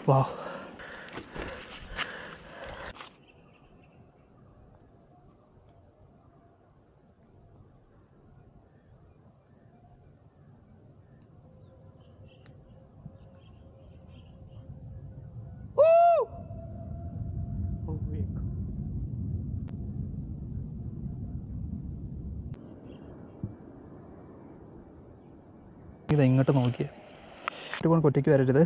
വാ ഇത് ഇങ്ങോട്ട് നോക്കിയ കൊണ്ട് ഒറ്റയ്ക്ക് വരരുത്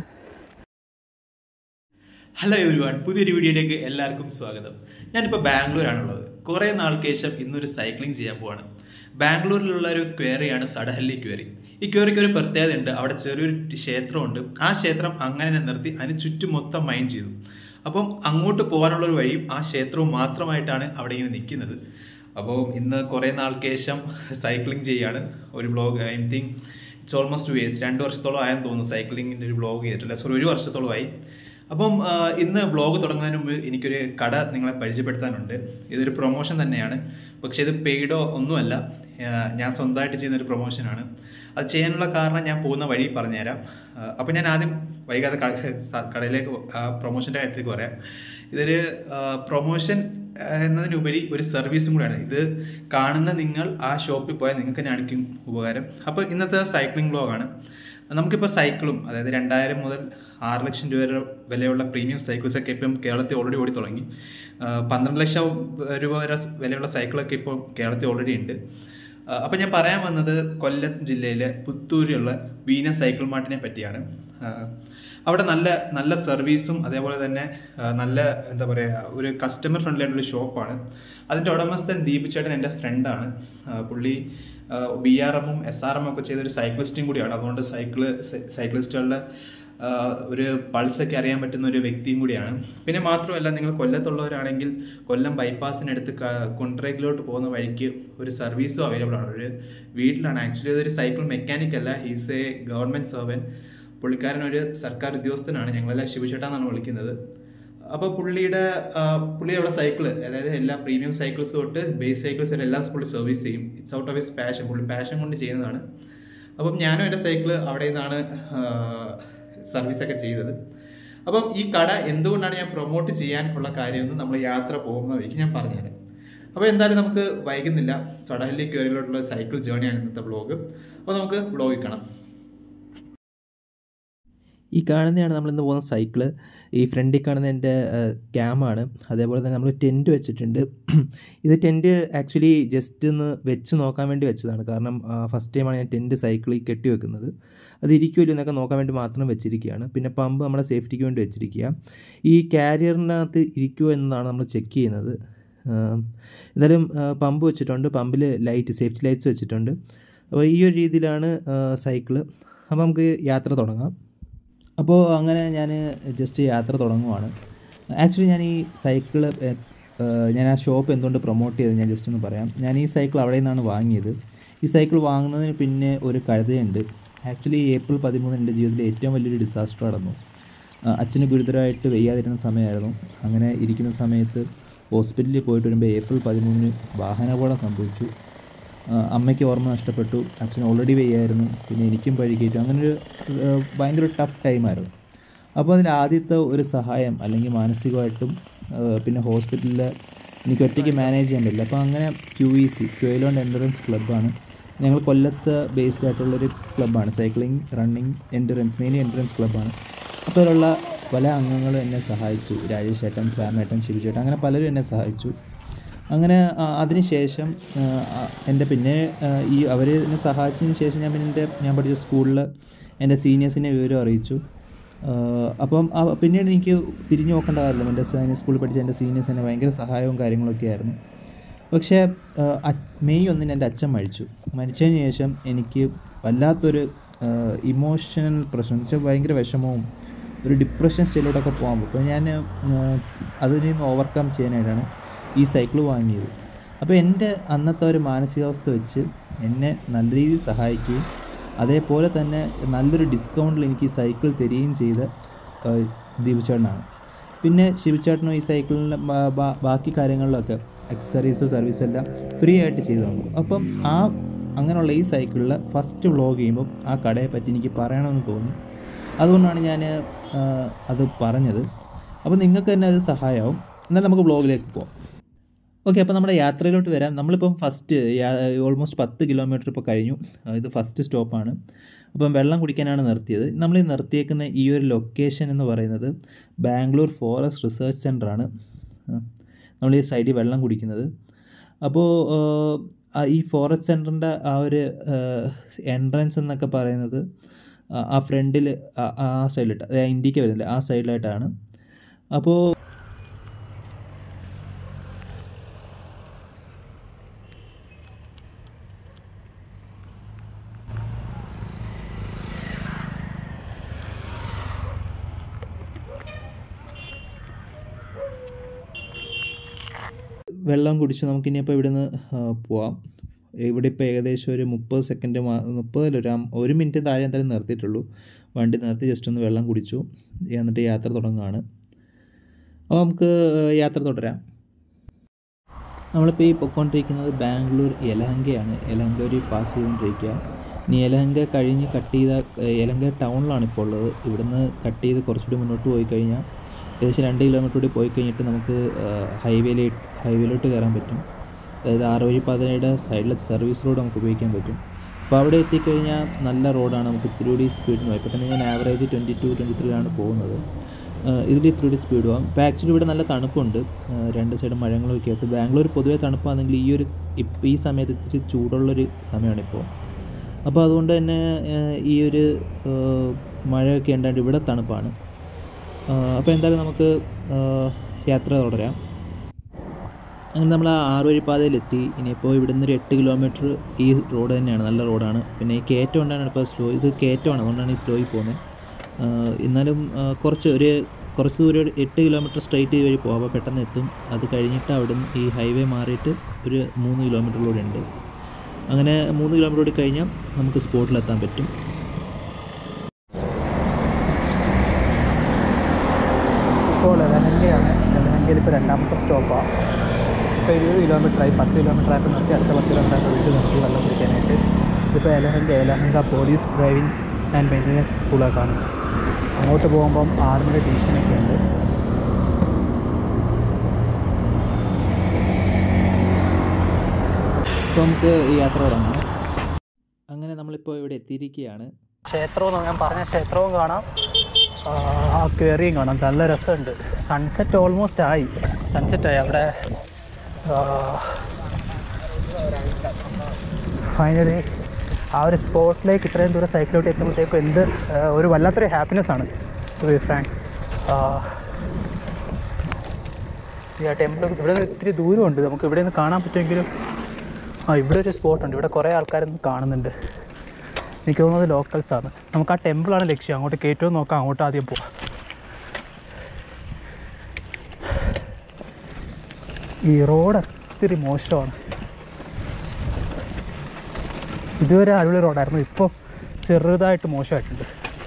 ഹലോ എവരി വൺ പുതിയൊരു വീഡിയോയിലേക്ക് എല്ലാവർക്കും സ്വാഗതം ഞാനിപ്പോൾ ബാംഗ്ലൂരാണുള്ളത് കുറേ നാൾക്ക് ശേഷം ഇന്നൊരു സൈക്ലിംഗ് ചെയ്യാൻ പോവാണ് ബാംഗ്ലൂരിലുള്ള ഒരു ക്വേറിയാണ് സഡഹല്ലി ക്വേറി ഈ ക്വേറിക്ക് ഒരു പ്രത്യേകത ഉണ്ട് അവിടെ ചെറിയൊരു ക്ഷേത്രമുണ്ട് ആ ക്ഷേത്രം അങ്ങനെ തന്നെ നിർത്തി അതിന് ചുറ്റും മൊത്തം മൈൻ ചെയ്തു അപ്പം അങ്ങോട്ട് പോകാനുള്ള ഒരു വഴിയും ആ ക്ഷേത്രവും മാത്രമായിട്ടാണ് അവിടെ ഇങ്ങനെ നിൽക്കുന്നത് അപ്പോൾ ഇന്ന് കുറേ നാൾക്ക് ശേഷം സൈക്ലിംഗ് ചെയ്യാണ് ഒരു blog I think it's almost waste രണ്ട് വർഷത്തോളം ആയെന്ന് തോന്നുന്നു സൈക്ലിങ്ങിൻ്റെ ഒരു ബ്ലോഗ് ചെയ്തിട്ടില്ല സോറി ഒരു വർഷത്തോളമായി അപ്പം ആ, ഇന്ന് വ്ളോഗ് തുടങ്ങുന്നതിന് മുമ്പ് എനിക്കൊരു കട നിങ്ങളെ പരിചയപ്പെടുത്താനുണ്ട് ഇതൊരു പ്രൊമോഷൻ തന്നെയാണ് പക്ഷേ ഇത് പെയ്ഡോ ഒന്നുമല്ല ആ, ഞാൻ സ്വന്തമായിട്ട് ചെയ്യുന്ന ഒരു പ്രൊമോഷനാണ് അത് ചെയ്യാനുള്ള കാരണം ഞാൻ പോകുന്ന വഴി പറഞ്ഞുതരാം ആ, അപ്പം ഞാൻ ആദ്യം വൈകാതെ ക- സ- കടയിലേക്ക് പ്രൊമോഷൻ്റെ കാര്യത്തിലേക്ക് പറയാം ഇതൊരു പ്രൊമോഷൻ എന്നതിനുപരി ഒരു സർവീസും കൂടെയാണ് ഇത് കാണുന്ന നിങ്ങൾ ആ ഷോപ്പിൽ പോയാൽ നിങ്ങൾക്ക് തന്നെയായിരിക്കും ഉപകാരം അപ്പോൾ ഇന്നത്തെ സൈക്ലിംഗ് ബ്ലോഗാണ് നമുക്കിപ്പോൾ സൈക്കിളും അതായത് രണ്ടായിരം മുതൽ ആറ് ലക്ഷം രൂപ വരെ വിലയുള്ള പ്രീമിയം സൈക്കിൾസ് ഒക്കെ ഇപ്പം കേരളത്തിൽ ഓൾറെഡി ഓടി തുടങ്ങി ആ, പന്ത്രണ്ട് ലക്ഷം രൂപ വരെ വിലയുള്ള സൈക്കിളൊക്കെ ഇപ്പോൾ കേരളത്തിൽ ഓൾറെഡി ഉണ്ട് അപ്പം ഞാൻ പറയാൻ വന്നത് കൊല്ലം ജില്ലയിലെ പുത്തൂരിലുള്ള വീന സൈക്കിൾ മാർട്ടിനെ പറ്റിയാണ് ആ, അവിടെ നല്ല നല്ല സർവീസും അതേപോലെ തന്നെ ആ, നല്ല എന്താ പറയുക ഒരു കസ്റ്റമർ ഫ്രണ്ട്ലി ആയിട്ടുള്ള ഷോപ്പാണ് അതിൻ്റെ ഉടമസ്ഥൻ ദീപ് ചേട്ടൻ എൻ്റെ ഫ്രണ്ടാണ് പുള്ളി ബി ആർ എമ്മും എസ് ആർ എമ്മും ഒക്കെ ചെയ്ത ഒരു സൈക്ലിസ്റ്റും കൂടിയാണ് അതുകൊണ്ട് സൈക്കിള് സൈക്ലിസ്റ്റുകളുടെ ആ, ഒരു പൾസൊക്കെ അറിയാൻ പറ്റുന്ന ഒരു വ്യക്തിയും കൂടിയാണ് പിന്നെ മാത്രമല്ല നിങ്ങൾ കൊല്ലത്തുള്ളവരാണെങ്കിൽ കൊല്ലം ബൈപ്പാസിനടുത്ത് ക- കുണ്ട്രയിലോട്ട് പോകുന്ന വഴിക്ക് ഒരു സർവീസും അവൈലബിൾ ആണ് ഒരു വീട്ടിലാണ് ആക്ച്വലി അതൊരു സൈക്കിൾ മെക്കാനിക് അല്ല ഹീസ് എ ഗവൺമെൻറ് സർവൻ പുള്ളിക്കാരൻ ഒരു സർക്കാർ ഉദ്യോഗസ്ഥനാണ് ഞങ്ങളെല്ലാം ശിവചേട്ടാന്നാണ് വിളിക്കുന്നത് അപ്പോൾ പുള്ളിയുടെ ആ, പുള്ളി അവിടെ സൈക്കിൾ അതായത് എല്ലാ പ്രീമിയം സൈക്കിൾസ് തൊട്ട് ബേസ് സൈക്കിൾസ് വരെ എല്ലാം പുള്ളി സർവീസ് ചെയ്യും it's out of his passion പുള്ളി പാഷൻ കൊണ്ട് ചെയ്യുന്നതാണ് അപ്പം ഞാനും എൻ്റെ സൈക്കിൾ അവിടെ നിന്നാണ് സർവീസൊക്കെ ചെയ്തത് അപ്പം ഈ കട എന്തുകൊണ്ടാണ് ഞാൻ പ്രൊമോട്ട് ചെയ്യാൻ ഉള്ള കാര്യമെന്ന് നമ്മൾ യാത്ര പോകുന്ന വഴിക്ക് ഞാൻ പറഞ്ഞുതരാം അപ്പോൾ എന്തായാലും നമുക്ക് വൈകുന്നില്ല സൊഡഹല്ലി ക്യൂരിലോട്ടുള്ള സൈക്കിൾ ജേണിയാണ് ഇന്നത്തെ വ്ളോഗ് അപ്പോൾ നമുക്ക് വ്ളോഗിൽ കാണാം ഈ കാണുന്നതാണ് നമ്മൾ ഇന്ന് പോകുന്ന സൈക്കിള് ഈ ഫ്രണ്ടിൽ കാണുന്ന എൻ്റെ ക്യാമാണ് അതേപോലെ തന്നെ നമ്മൾ ടെൻറ്റ് വെച്ചിട്ടുണ്ട് ഇത് ടെൻറ്റ് ആക്ച്വലി ജസ്റ്റ് ഒന്ന് വെച്ച് നോക്കാൻ വേണ്ടി വെച്ചതാണ് കാരണം ഫസ്റ്റ് ടൈമാണ് ഞാൻ ടെൻറ്റ് സൈക്കിളിൽ കെട്ടി വെക്കുന്നത് അത് ഇരിക്കുമല്ലോ എന്നൊക്കെ നോക്കാൻ വേണ്ടി മാത്രം വെച്ചിരിക്കുകയാണ് പിന്നെ പമ്പ് നമ്മുടെ സേഫ്റ്റിക്ക് വേണ്ടി വെച്ചിരിക്കുക ഈ കാരിയറിനകത്ത് ഇരിക്കുമോ എന്നതാണ് നമ്മൾ ചെക്ക് ചെയ്യുന്നത് ആ, എന്തായാലും പമ്പ് വെച്ചിട്ടുണ്ട് പമ്പിൽ ലൈറ്റ് സേഫ്റ്റി ലൈറ്റ്സ് വെച്ചിട്ടുണ്ട് അപ്പോൾ ഈ ഒരു രീതിയിലാണ് സൈക്കിള് അപ്പോൾ നമുക്ക് യാത്ര തുടങ്ങാം അപ്പോൾ അങ്ങനെ ഞാൻ ജസ്റ്റ് യാത്ര തുടങ്ങുവാണ് ആക്ച്വലി ഞാൻ ഈ സൈക്കിള് ഞാൻ ആ ഷോപ്പ് എന്തുകൊണ്ട് പ്രൊമോട്ട് ചെയ്തത് ഞാൻ ജസ്റ്റ് ഒന്ന് പറയാം ഞാൻ ഈ സൈക്കിൾ അവിടെ നിന്നാണ് വാങ്ങിയത് ഈ സൈക്കിൾ വാങ്ങുന്നതിന് പിന്നെ ഒരു കഴുതയുണ്ട് ആക്ച്വലി ഏപ്രിൽ പതിമൂന്ന് എൻ്റെ ജീവിതത്തിലെ ഏറ്റവും വലിയൊരു ഡിസാസ്റ്റർ നടന്നു ആ, അച്ഛന് ഗുരുതരമായിട്ട് വയ്യാതിരുന്ന സമയമായിരുന്നു അങ്ങനെ ഇരിക്കുന്ന സമയത്ത് ഹോസ്പിറ്റലിൽ പോയിട്ട് വരുമ്പോൾ ഏപ്രിൽ പതിമൂന്നിന് വാഹനാപകടം സംഭവിച്ചു ആ, അമ്മയ്ക്ക് ഓർമ്മ നഷ്ടപ്പെട്ടു അച്ഛൻ ഓൾറെഡി വയ്യായിരുന്നു പിന്നെ എനിക്കും പഴുകിയിട്ടു അങ്ങനെ ഒരു ആ, ഭയങ്കര ടഫ് ടൈമായിരുന്നു അപ്പോൾ അതിൽ ആദ്യത്തെ ഒരു സഹായം അല്ലെങ്കിൽ മാനസികമായിട്ടും ആ, പിന്നെ ഹോസ്പിറ്റലിൽ എനിക്ക് ഒറ്റയ്ക്ക് മാനേജ് ചെയ്യാൻ പറ്റില്ല അപ്പോൾ അങ്ങനെ Q E C Quilon endurance ക്ലബ്ബാണ് ഞങ്ങൾ കൊല്ലത്ത് ബേസ്ഡ് ആയിട്ടുള്ളൊരു ക്ലബ്ബാണ് cycling running endurance mainly endurance ക്ലബ്ബാണ് അപ്പോൾ അതിലുള്ള പല അംഗങ്ങളും എന്നെ സഹായിച്ചു രാജേഷ് ചേട്ടൻ സാമേട്ടൻ ശിവചേട്ടൻ അങ്ങനെ പലരും എന്നെ സഹായിച്ചു അങ്ങനെ ആ, അതിനുശേഷം ആ, ആ, എൻ്റെ പിന്നെ ആ, ഈ അവർ എന്നെ സഹായിച്ചതിന് ശേഷം ഞാൻ പിന്നെ എൻ്റെ ഞാൻ പഠിച്ച സ്കൂളിൽ എൻ്റെ സീനിയേഴ്സിനെ വിവരം അറിയിച്ചു ആ, അപ്പം ആ- പിന്നീട് എനിക്ക് തിരിഞ്ഞു നോക്കേണ്ട കാര്യമില്ല എൻ്റെ സ- സ്കൂളിൽ പഠിച്ച എൻ്റെ സീനിയേഴ്സ് എന്നെ ഭയങ്കര സഹായവും കാര്യങ്ങളൊക്കെ ആയിരുന്നു പക്ഷേ ആ, അ- മെയ് ഒന്നിന് എൻ്റെ അച്ഛൻ മരിച്ചു മരിച്ചതിന് ശേഷം എനിക്ക് വല്ലാത്തൊരു ഇമോഷണൽ പ്രശ്നം എന്ന് വെച്ചാൽ ഭയങ്കര വിഷമവും ഒരു ഡിപ്രഷൻ സ്റ്റേജിലോട്ടൊക്കെ പോകാൻ പോകും അപ്പോൾ ഞാൻ ആ, അതിൽ നിന്ന് ഓവർകം ചെയ്യാനായിട്ടാണ് ഈ സൈക്കിൾ വാങ്ങിയത് അപ്പോൾ എൻ്റെ അന്നത്തെ ഒരു മാനസികാവസ്ഥ വെച്ച് എന്നെ നല്ല രീതിയിൽ സഹായിക്കുകയും അതേപോലെ തന്നെ നല്ലൊരു ഡിസ്കൗണ്ടിൽ എനിക്ക് ഈ സൈക്കിൾ തരികയും ചെയ്ത ആ, ദീപചേട്ടനാണ് പിന്നെ ശിവചേട്ടനും ഈ സൈക്കിളിൻ്റെ ബാക്കി കാര്യങ്ങളിലൊക്കെ അക്സസറീസും സർവീസും എല്ലാം ഫ്രീ ആയിട്ട് ചെയ്തു തന്നു അപ്പം ആ അങ്ങനെയുള്ള ഈ സൈക്കിളിൽ ഫസ്റ്റ് വ്ളോഗ് ചെയ്യുമ്പോൾ ആ കടയെ പറ്റി എനിക്ക് പറയണമെന്ന് തോന്നി അതുകൊണ്ടാണ് ഞാൻ ആ, അത് പറഞ്ഞത് അപ്പോൾ നിങ്ങൾക്ക് തന്നെ അത് സഹായമാവും എന്നാൽ നമുക്ക് വ്ളോഗിലേക്ക് പോകാം ഓക്കെ അപ്പോൾ നമ്മുടെ യാത്രയിലോട്ട് വരാം നമ്മളിപ്പം ഫസ്റ്റ് ഓൾമോസ്റ്റ് പത്ത് കിലോമീറ്റർ ഇപ്പോൾ കഴിഞ്ഞു ആ, ഇത് ഫസ്റ്റ് സ്റ്റോപ്പാണ് അപ്പം വെള്ളം കുടിക്കാനാണ് നിർത്തിയത് നമ്മൾ ഈ നിർത്തിയേക്കുന്ന ഈ ഒരു ലൊക്കേഷൻ എന്ന് പറയുന്നത് ബാംഗ്ലൂർ ഫോറസ്റ്റ് റിസർച്ച് സെൻ്ററാണ് നമ്മൾ ഈ സൈഡിൽ വെള്ളം കുടിക്കുന്നത് അപ്പോൾ ആ, ഈ ഫോറസ്റ്റ് സെൻറ്ററിൻ്റെ ആ ഒരു എൻട്രൻസ് എന്നൊക്കെ പറയുന്നത് ആ- ആ ഫ്രണ്ടിൽ ആ സൈഡിലിട്ട് ഇന്ത്യക്ക് വരുന്നില്ല ആ സൈഡിലായിട്ടാണ് അപ്പോൾ വെള്ളം കുടിച്ച് നമുക്കിനിയിപ്പോൾ ഇവിടുന്ന് ആ, പോവാം ഇവിടെ ഇപ്പോൾ ഏകദേശം ഒരു മുപ്പത് സെക്കൻഡ് മുപ്പതിൽ ഒരു അം- ഒരു മിനിറ്റ് താഴെ എന്തായാലും നിർത്തിയിട്ടുള്ളൂ വണ്ടി നിർത്തി ജസ്റ്റ് ഒന്ന് വെള്ളം കുടിച്ചു എന്നിട്ട് യാത്ര തുടങ്ങുകയാണ് അപ്പോൾ നമുക്ക് യാത്ര തുടരാം നമ്മളിപ്പോൾ ഈ പൊയ്ക്കൊണ്ടിരിക്കുന്നത് ബാംഗ്ലൂർ യലഹങ്കയാണ് യലഹങ്ക ഒരു പാസ് ചെയ്തുകൊണ്ടിരിക്കുക ഇനി യലഹങ്ക കഴിഞ്ഞ് കട്ട് ചെയ്ത യലഹങ്ക ടൗണിലാണ് ഇപ്പോൾ ഉള്ളത് ഇവിടുന്ന് കട്ട് ചെയ്ത് കുറച്ചുകൂടി മുന്നോട്ട് പോയി കഴിഞ്ഞാൽ ഏകദേശം രണ്ട് കിലോമീറ്റർ കൂടി പോയി കഴിഞ്ഞിട്ട് നമുക്ക് ഹൈവേയിലേ ഹൈവേയിലോട്ട് കയറാൻ പറ്റും അതായത് ആറുവഴി പാതയുടെ സൈഡിലെ സർവീസ് റോഡ് നമുക്ക് ഉപയോഗിക്കാൻ പറ്റും അപ്പോൾ അവിടെ എത്തിക്കഴിഞ്ഞാൽ നല്ല റോഡാണ് നമുക്ക് ഇത്തിരി കൂടി സ്പീഡിന് പോകാം ഇപ്പോൾ തന്നെ ഞാൻ ആവറേജ് ട്വൻറ്റി ടു ട്വൻറ്റി ത്രീയിലാണ് പോകുന്നത് ഇതിൽ ഇത്തിരി കൂടി സ്പീഡ് പോകാം ഇപ്പോൾ ആക്ച്വലി ഇവിടെ നല്ല തണുപ്പുണ്ട് ആ, രണ്ട് സൈഡും മഴകളൊക്കെ ആയിട്ട് ബാംഗ്ലൂർ പൊതുവേ തണുപ്പാണെങ്കിൽ ഈ ഒരു ഇപ്പം ഈ സമയത്ത് ഇത്തിരി ചൂടുള്ളൊരു സമയമാണിപ്പോൾ അപ്പോൾ അതുകൊണ്ട് തന്നെ ആ, ഈ ഒരു ആ, മഴയൊക്കെ ഉണ്ടായിട്ട് ഇവിടെ തണുപ്പാണ് അപ്പോൾ എന്തായാലും നമുക്ക് ആ, യാത്ര തുടരാം അങ്ങനെ നമ്മൾ ആ ആറ് വഴി പാതയിലെത്തി ഇനിയിപ്പോൾ ഇവിടുന്ന് ഒരു എട്ട് കിലോമീറ്റർ ഈ റോഡ് തന്നെയാണ് നല്ല റോഡാണ് പിന്നെ ഈ കയറ്റം കൊണ്ടാണ് ഇപ്പോൾ സ്ലോ ഇത് കയറ്റമാണ് അതുകൊണ്ടാണ് ഈ സ്ലോയിൽ പോകുന്നത് എന്നാലും ആ, കുറച്ച് ഒരു കുറച്ച് ദൂരം ഒരു എട്ട് കിലോമീറ്റർ സ്ട്രൈറ്റ് വഴി പോകാം അപ്പോൾ പെട്ടെന്ന് എത്തും അത് കഴിഞ്ഞിട്ട് അവിടുന്ന് ഈ ഹൈവേ മാറിയിട്ട് ഒരു മൂന്ന് കിലോമീറ്ററിലൂടെ ഉണ്ട് അങ്ങനെ മൂന്ന് കിലോമീറ്റർ കൂടി കഴിഞ്ഞാൽ നമുക്ക് സ്പോട്ടിലെത്താൻ പറ്റും ഇപ്പോൾ ലഹങ്കയാണ് ലഹങ്കയിൽ ഇപ്പോൾ രണ്ടാമത്തെ സ്റ്റോപ്പാണ് ഇപ്പോൾ ഇരുപത് കിലോമീറ്റർ ആയി പത്ത് കിലോമീറ്റർ ആയിട്ട് നിർത്തി അടുത്ത പത്ത് കിലോമീറ്റർ ആയിട്ട് വീട്ടിൽ നിർത്തി വെള്ളം കുടിക്കാനായിട്ട് ഇതിപ്പോൾ Yelahanka Yelahanka police driving and maintenance സ്കൂളൊക്കെയാണ് അങ്ങോട്ട് പോകുമ്പം ആർമിയുടെ ഡിവിഷനൊക്കെ ഉണ്ട് അപ്പോൾ നമുക്ക് ഈ യാത്ര തുടങ്ങാം അങ്ങനെ നമ്മളിപ്പോൾ ഇവിടെ എത്തിയിരിക്കുകയാണ് ക്ഷേത്രവും ഞാൻ പറഞ്ഞ ക്ഷേത്രവും കാണാം ആ, ആ കയറിയും കാണാം നല്ല രസമുണ്ട് സൺസെറ്റ് ഓൾമോസ്റ്റ് ആയി സൺസെറ്റ് ആയി അവിടെ ഫൈനലി ആ ഒരു സ്പോട്ടിലേക്ക് ഇത്രയും ദൂരം സൈക്കിളോട്ട് എത്തുമ്പോഴത്തേക്കും എന്ത് ആ, ഒരു വല്ലാത്തൊരു ഹാപ്പിനെസ് ആണ് ടു ബി ഫ്രാങ്ക് ഈ ടെമ്പിൾ ഇവിടെ നിന്ന് ഇത്തിരി ദൂരമുണ്ട് നമുക്ക് ഇവിടെ നിന്ന് കാണാൻ പറ്റുമെങ്കിലും ആ ഇവിടെ ഒരു സ്പോട്ടുണ്ട് ഇവിടെ കുറേ ആൾക്കാരൊന്നും കാണുന്നുണ്ട് എനിക്ക് തോന്നുന്നത് ലോക്കൽസ് ആണ് നമുക്ക് ആ ടെമ്പിളാണ് ലക്ഷ്യം അങ്ങോട്ട് കയറ്റുമോ നോക്കാം അങ്ങോട്ട് ആദ്യം പോവാം ഈ റോഡ് ഒത്തിരി മോശമാണ് ഇതുവരെ അടിപൊളി റോഡായിരുന്നു ഇപ്പോൾ ചെറുതായിട്ട് മോശമായിട്ടുണ്ട്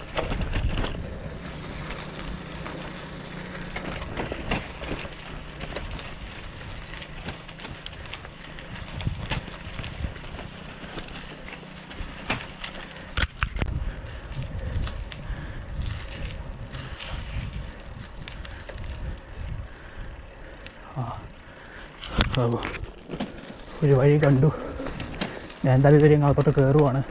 ആ, ഒരു വഴി കണ്ടു ഞാൻ എന്തായാലും ഇതുവരെ അകത്തോട്ട് കയറുവാണ്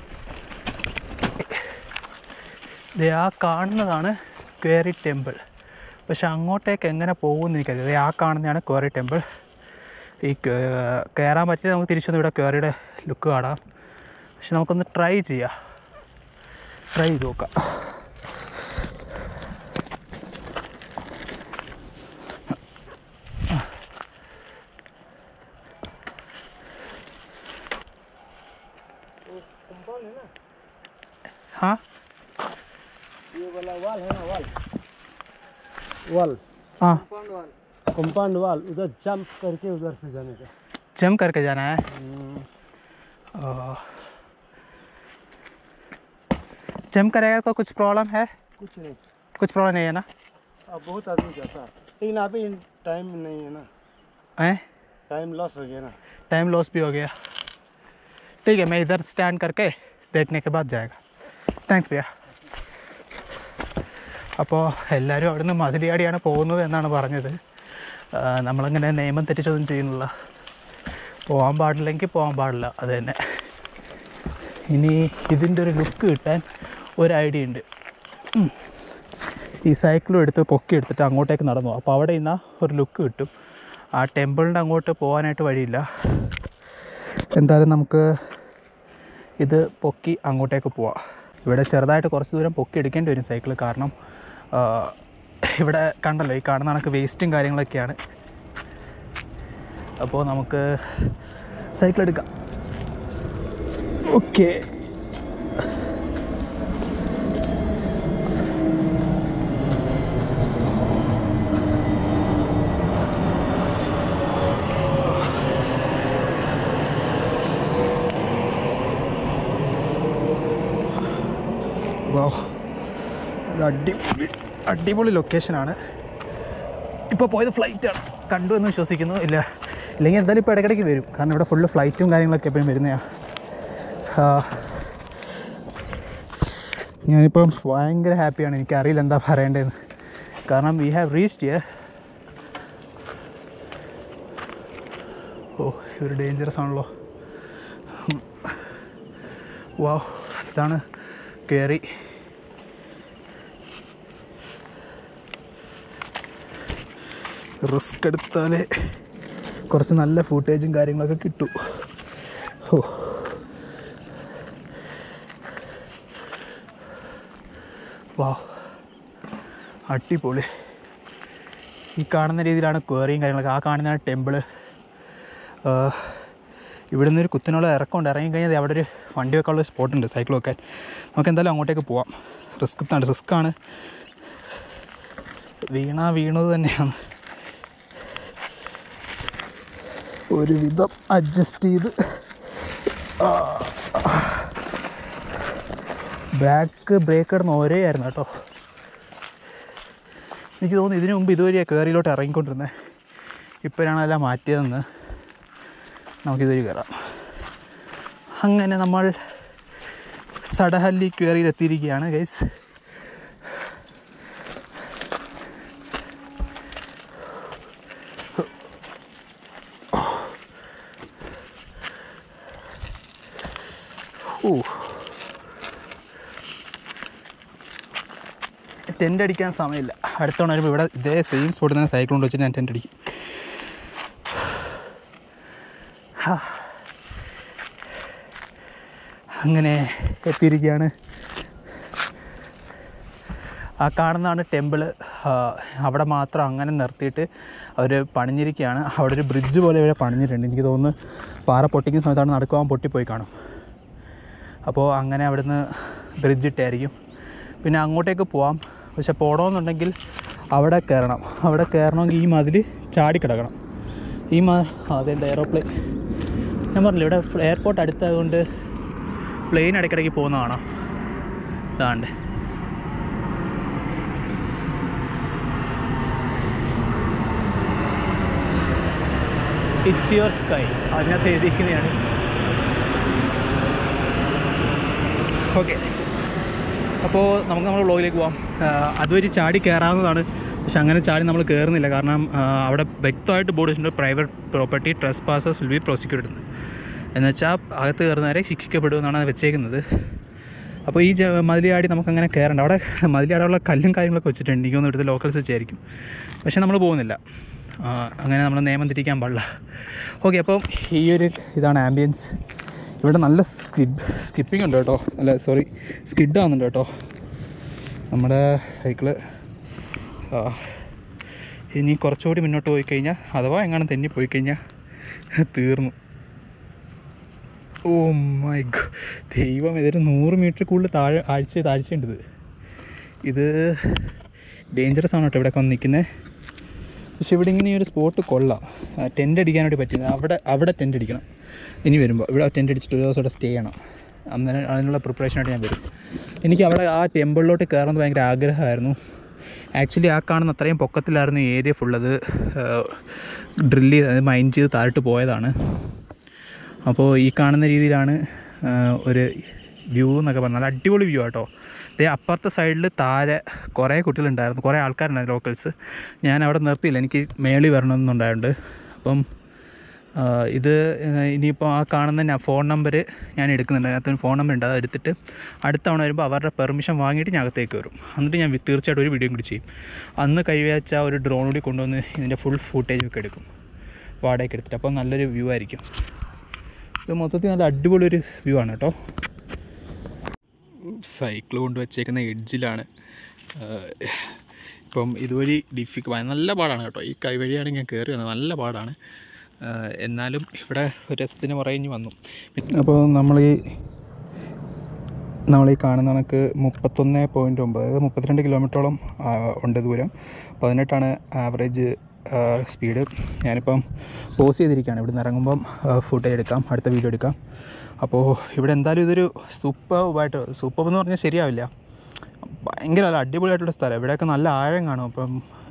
ദേ ആ കാണുന്നതാണ് ക്വേറി ടെമ്പിൾ പക്ഷെ അങ്ങോട്ടേക്ക് എങ്ങനെ പോകുമെന്ന് എനിക്കറിയാം ദേ ആ കാണുന്നതാണ് ക്വേറി ടെമ്പിൾ ഈ കേ- കയറാൻ പറ്റില്ല നമുക്ക് തിരിച്ചൊന്ന് ഇവിടെ ക്വേറിയുടെ ലുക്ക് കാണാം പക്ഷെ നമുക്കൊന്ന് ട്രൈ ചെയ്യാം ട്രൈ ചെയ്ത് നോക്കാം हाँ ये वाला वाल है ना वाल वाल हाँ कंपाउंड वाल उधर जंप करके उधर से जाने का जम करके जाना है ओ। जम करेगा तो कुछ प्रॉब्लम है कुछ नहीं कुछ प्रॉब्लम नहीं है ना अब बहुत आदमी जाता है लेकिन अभी टाइम नहीं है ना हैं टाइम लॉस हो गया ना टाइम लॉस भी हो गया ठीक है मैं इधर स्टैंड करके देखने के बाद जाएगा थैंक्स भैया അപ്പോൾ എല്ലാവരും അവിടുന്ന് മതിലിയാടിയാണ് പോകുന്നത് എന്നാണ് പറഞ്ഞത് ആ, നമ്മളങ്ങനെ നിയമം തെറ്റിച്ചൊന്നും ചെയ്യുന്നില്ല പോകാൻ പാടില്ലെങ്കിൽ പോകാൻ പാടില്ല അത് തന്നെ ഇനി ഇതിൻ്റെ ഒരു ലുക്ക് കിട്ടാൻ ഒരു ഐഡിയ ഉണ്ട് ഉം. ഈ സൈക്കിളും എടുത്ത് പൊക്കി എടുത്തിട്ട് അങ്ങോട്ടേക്ക് നടന്നു അപ്പോൾ അവിടെ ഇന്ന് ഒരു ലുക്ക് കിട്ടും ആ ടെമ്പിളിൻ്റെ അങ്ങോട്ട് പോകാനായിട്ട് വഴിയില്ല എന്തായാലും നമുക്ക് ഇത് പൊക്കി അങ്ങോട്ടേക്ക് പോവാം ഇവിടെ ചെറുതായിട്ട് കുറച്ച് ദൂരം പൊക്കി എടുക്കേണ്ടി വരും സൈക്കിൾ കാരണം ആ, ഇവിടെ കണ്ടല്ലോ ഈ കാണുന്ന കണക്ക് വേസ്റ്റും കാര്യങ്ങളൊക്കെയാണ് അപ്പോൾ നമുക്ക് സൈക്കിൾ എടുക്കാം ഓക്കെ വാ നല്ല അടിപൊളി അടിപൊളി ലൊക്കേഷനാണ് ഇപ്പോൾ പോയത് ഫ്ലൈറ്റാണ് കണ്ടു എന്ന് വിശ്വസിക്കുന്നു ഇല്ല ഇല്ലെങ്കിൽ എന്തായാലും ഇപ്പോൾ ഇടയ്ക്കിടയ്ക്ക് വരും കാരണം ഇവിടെ ഫുള്ള് ഫ്ലൈറ്റും കാര്യങ്ങളൊക്കെ എപ്പോഴും വരുന്നതാണ് ഞാനിപ്പം ഭയങ്കര ഹാപ്പിയാണ് എനിക്കറിയില്ല എന്താ പറയേണ്ടതെന്ന് കാരണം വി ഹാവ് റീച്ച്ഡ് ഇയർ ഓ ഇതൊരു ഡേഞ്ചറസ് ആണല്ലോ വാ ഇതാണ് കയറി റിസ്ക് എടുത്താലേ കുറച്ച് നല്ല ഫൂട്ടേജും കാര്യങ്ങളൊക്കെ കിട്ടൂ ഓ വാ അടിപൊളി ഈ കാണുന്ന രീതിയിലാണ് ക്വേറിയും കാര്യങ്ങളൊക്കെ ആ കാണുന്നതാണ് ടെമ്പിള് ഇവിടെ നിന്നൊരു കുത്തിനുള്ള ഇറക്കമുണ്ട് ഇറങ്ങി കഴിഞ്ഞാൽ ദേ അവിടെ ഒരു വണ്ടി വെക്കാനുള്ള സ്പോട്ട് ഉണ്ട് സൈക്കിൾ വെക്കാൻ നമുക്ക് എന്തായാലും അങ്ങോട്ടേക്ക് പോവാം റിസ്ക് റിസ്ക്കാണ് വീണ വീണത് തന്നെയാണ് ഒരു വിധം അഡ്ജസ്റ്റ് ചെയ്ത് ബാക്ക് ബ്രേക്ക് കിടന്ന് ഒരേ ആയിരുന്നു കേട്ടോ എനിക്ക് തോന്നുന്നു ഇതിനു മുമ്പ് ഇതുവരെയാണ് കയറിയിലോട്ട് ഇറങ്ങിക്കൊണ്ടിരുന്നത് ഇപ്പോഴാണ് എല്ലാം മാറ്റിയതെന്ന് നമുക്കിതുവഴി കയറാം അങ്ങനെ നമ്മൾ സഡഹല്ലി ക്വേറിയിൽ എത്തിയിരിക്കുകയാണ് ഗൈസ് ഓ ടെൻ്റ് അടിക്കാൻ സമയമില്ല അടുത്തോണം വരുമ്പോൾ ഇവിടെ ഇതേ സെയിം സ്പോട്ടിൽ തന്നെ സൈക്കിൾ കൊണ്ട് വെച്ചിട്ട് ഞാൻ ടെൻ്റ് അടിക്കും ഹാ. അങ്ങനെ എത്തിയിരിക്കുകയാണ് ആ കാണുന്നതാണ് ടെമ്പിള് അവിടെ മാത്രം അങ്ങനെ നിർത്തിയിട്ട് അവർ പണിഞ്ഞിരിക്കുകയാണ് അവിടെ ഒരു ബ്രിഡ്ജ് പോലെ ഇവിടെ പണിഞ്ഞിട്ടുണ്ട് എനിക്ക് തോന്നുന്നു പാറ പൊട്ടിക്കുന്ന സമയത്താണ് നടക്കുവാൻ പൊട്ടിപ്പോയി കാണും അപ്പോൾ അങ്ങനെ അവിടുന്ന് ബ്രിഡ്ജ് ഇട്ടായിരിക്കും പിന്നെ അങ്ങോട്ടേക്ക് പോവാം പക്ഷെ പോകണമെന്നുണ്ടെങ്കിൽ അവിടെ കയറണം അവിടെ കയറണമെങ്കിൽ ഈ മതിൽ ചാടിക്കിടക്കണം ഈ മ അതെൻ്റെ എയറോപ്ലെയിൻ ഞാൻ പറഞ്ഞില്ല ഇവിടെ എയർപോർട്ട് അടുത്തായതുകൊണ്ട് പ്ലെയിൻ ഇടയ്ക്കിടയ്ക്ക് പോകുന്നതാണോ ഇതാണ്ട് ഇറ്റ്സ് യുവർ സ്കൈ അതിനകത്ത് എഴുതിയിരിക്കുന്നതാണ് ഓക്കെ അപ്പോൾ നമുക്ക് നമ്മുടെ വ്ളോഗിലേക്ക് പോവാം ആ, അതുവഴി ചാടി കയറാവുന്നതാണ് പക്ഷെ അങ്ങനെ ചാടി നമ്മൾ കയറുന്നില്ല കാരണം ആ, അവിടെ വ്യക്തമായിട്ട് ബോർഡ് വെച്ചിട്ടുണ്ട് private property trespassers will be prosecuted എന്ന് വെച്ചാൽ അകത്ത് കയറുന്നവരെ ശിക്ഷിക്കപ്പെടുമെന്നാണ് അത് വെച്ചേക്കുന്നത് അപ്പോൾ ഈ ജ- മതിലിയാടി നമുക്കങ്ങനെ കയറണ്ട അവിടെ മതിലിയാടുള്ള കല്ലും കാര്യങ്ങളൊക്കെ വെച്ചിട്ടുണ്ട് എനിക്ക് തോന്നുന്നു ഇവിടുത്തെ ലോക്കൽസ് വെച്ചായിരിക്കും പക്ഷേ നമ്മൾ പോകുന്നില്ല ആ, അങ്ങനെ നമ്മൾ നിയമം തിരിക്കാൻ പാടില്ല ഓക്കെ അപ്പം ഈ ഒരു ഇതാണ് ആംബിയൻസ് ഇവിടെ നല്ല സ്കിഡ് സ്കിപ്പിംഗ് ഉണ്ട് കേട്ടോ അല്ല സോറി സ്കിഡ് ആവുന്നുണ്ട് കേട്ടോ നമ്മുടെ സൈക്കിള് ആ, ഇനി കുറച്ചുകൂടി മുന്നോട്ട് പോയി കഴിഞ്ഞാൽ അഥവാ എങ്ങാനും തെന്നി പോയി കഴിഞ്ഞാൽ തീർന്നു ഓ മൈ ഗോ ദൈവം ഇതൊരു നൂറ് മീറ്റർ കൂടുതൽ താഴെ ആഴ്ച താഴ്ചയുണ്ട് ഇത് ഇത് ഡേഞ്ചറസ് ആണ് കേട്ടോ ഇവിടെ വന്ന് നിൽക്കുന്നത് പക്ഷെ ഇവിടെ ഇങ്ങനെ ഈ ഒരു സ്പോട്ട് കൊള്ളാം ടെൻ്റ് അടിക്കാനായിട്ട് പറ്റുന്നത് അവിടെ അവിടെ ടെൻ്റ് അടിക്കണം ഇനി വരുമ്പോൾ ഇവിടെ ടെൻ്റ് അടിച്ചിട്ട് ഒരു ദിവസം ഇവിടെ സ്റ്റേ ചെയ്യണം അന്നേരം അതിനുള്ള പ്രിപ്പറേഷനായിട്ട് ഞാൻ വരും എനിക്ക് അവിടെ ആ ടെമ്പിളിലോട്ട് കയറുന്നത് ഭയങ്കര ആഗ്രഹമായിരുന്നു ആക്ച്വലി ആ കാണുന്ന അത്രയും പൊക്കത്തിലായിരുന്നു ഈ ഏരിയ ഫുള്ളത് ഡ്രില്ല് ചെയ്ത് മൈൻഡ് ചെയ്ത് താഴോട്ട് പോയതാണ് അപ്പോൾ ഈ കാണുന്ന രീതിയിലാണ് ആ, ഒരു വ്യൂ എന്നൊക്കെ പറഞ്ഞാൽ നല്ല അടിപൊളി വ്യൂ ആട്ടോ ദേ അപ്പുറത്തെ സൈഡിൽ താഴെ കുറേ കുട്ടികളുണ്ടായിരുന്നു കുറേ ആൾക്കാരുണ്ടായിരുന്നു ലോക്കൽസ് ഞാൻ അവിടെ നിർത്തിയില്ല എനിക്ക് മേളി വരണമെന്നുണ്ടായിട്ടുണ്ട് അപ്പം ആ, ഇത് ഇനിയിപ്പോൾ ആ കാണുന്ന ഫോൺ നമ്പർ ഞാൻ എടുക്കുന്നുണ്ട് അതിനകത്ത് ഫോൺ നമ്പർ ഉണ്ട് അത് എടുത്തിട്ട് അടുത്ത തവണ വരുമ്പോൾ അവരുടെ പെർമിഷൻ വാങ്ങിയിട്ട് ഞാൻ അകത്തേക്ക് വരും എന്നിട്ട് ഞാൻ വി- തീർച്ചയായിട്ടും ഒരു വീഡിയോ കൂടി ചെയ്യും അന്ന് കഴിവച്ച ഒരു ഡ്രോൺ കൂടി കൊണ്ടുവന്ന് ഇതിൻ്റെ ഫുൾ ഫുട്ടേജ് ഒക്കെ എടുക്കും വാടകയ്ക്ക് എടുത്തിട്ട് അപ്പോൾ നല്ലൊരു വ്യൂ ആയിരിക്കും ഇത് മൊത്തത്തിൽ നല്ല അടിപൊളി ഒരു വ്യൂ ആണ് കേട്ടോ സൈക്കിൾ കൊണ്ട് വെച്ചേക്കുന്ന എഡ്ജിലാണ് ഇപ്പം ഇതുവഴി ഡിഫിക്ക് നല്ല പാടാണ് കേട്ടോ ഈ കൈവഴിയാണ് ഞാൻ കയറി വന്നത് നല്ല പാടാണ് ആഹ് എന്നാലും ഇവിടെ ഒരു രസത്തിന് പുറകെ വന്നു അപ്പോൾ നമ്മൾ ഈ നമ്മൾ ഈ കാണുന്ന കണക്ക് മുപ്പത്തൊന്ന് പോയിൻറ്റ് ഒമ്പത് അതായത് മുപ്പത്തിരണ്ട് കിലോമീറ്ററോളം ആ, ഉണ്ട് ദൂരം പതിനെട്ടാണ് ആവറേജ് സ്പീഡ് ഞാനിപ്പം പോസ് ചെയ്തിരിക്കുകയാണ് ഇവിടെ നിന്ന് ഇറങ്ങുമ്പം ഫുട്ടേജ് എടുക്കാം അടുത്ത വീഡിയോ എടുക്കാം അപ്പോൾ ഇവിടെ എന്തായാലും ഇതൊരു സൂപ്പർബായിട്ട് സൂപ്പർ എന്ന് പറഞ്ഞാൽ ശരിയാവില്ല ഭയങ്കര നല്ല അടിപൊളിയായിട്ടുള്ള സ്ഥലം ഇവിടെയൊക്കെ നല്ല ആഴം കാണും അപ്പം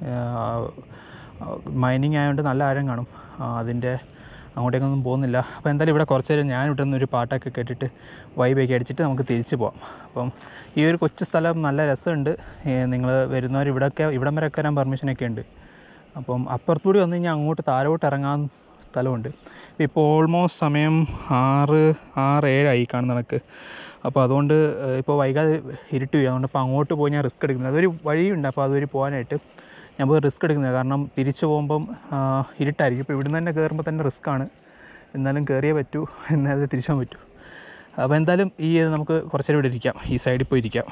മൈനിങ് ആയതുകൊണ്ട് നല്ല ആഴം കാണും ആ, അതിൻ്റെ അങ്ങോട്ടേക്കൊന്നും പോകുന്നില്ല അപ്പോൾ എന്തായാലും ഇവിടെ കുറച്ച് നേരം ഞാൻ ഇവിടെ നിന്ന് ഒരു പാട്ടൊക്കെ കേട്ടിട്ട് വൈബൊക്കെ അടിച്ചിട്ട് നമുക്ക് തിരിച്ചു പോകാം അപ്പം ഈ ഒരു കൊച്ചു സ്ഥലം നല്ല രസമുണ്ട് നിങ്ങൾ വരുന്നവർ ഇവിടെയൊക്കെ ഇവിടം വരെ ഒക്കെ വരാൻ പെർമിഷനൊക്കെ ഉണ്ട് അപ്പം അപ്പുറത്തുകൂടി വന്നു കഴിഞ്ഞാൽ അങ്ങോട്ട് താഴോട്ട് ഇറങ്ങാൻ സ്ഥലമുണ്ട് ഇപ്പോൾ ഓൾമോസ്റ്റ് സമയം ആറ് ആറ് ഏഴായി കാണുന്ന കണക്ക് അപ്പോൾ അതുകൊണ്ട് ഏഹ്, ഇപ്പോൾ വൈകാതെ ഇരുട്ട് വീഴും അതുകൊണ്ട് ഇപ്പോൾ അങ്ങോട്ട് പോയി ഞാൻ റിസ്ക് എടുക്കുന്നത് അതൊരു വഴിയുണ്ട് അപ്പോൾ അതുവഴി പോകാനായിട്ട് ഞാൻ പോയി റിസ്ക് എടുക്കുന്നത് കാരണം തിരിച്ചു പോകുമ്പം ആ, ഇരുട്ടായിരിക്കും ഇപ്പോൾ ഇവിടുന്ന് തന്നെ കയറുമ്പോൾ തന്നെ റിസ്ക്കാണ് എന്നാലും കയറിയേ പറ്റൂ എന്നാലേ തിരിച്ചു പോകാൻ പറ്റൂ അപ്പോൾ എന്തായാലും ഈ നമുക്ക് കുറച്ച് നേരം ഇവിടെ ഇരിക്കാം ഈ സൈഡിൽ പോയി ഇരിക്കാം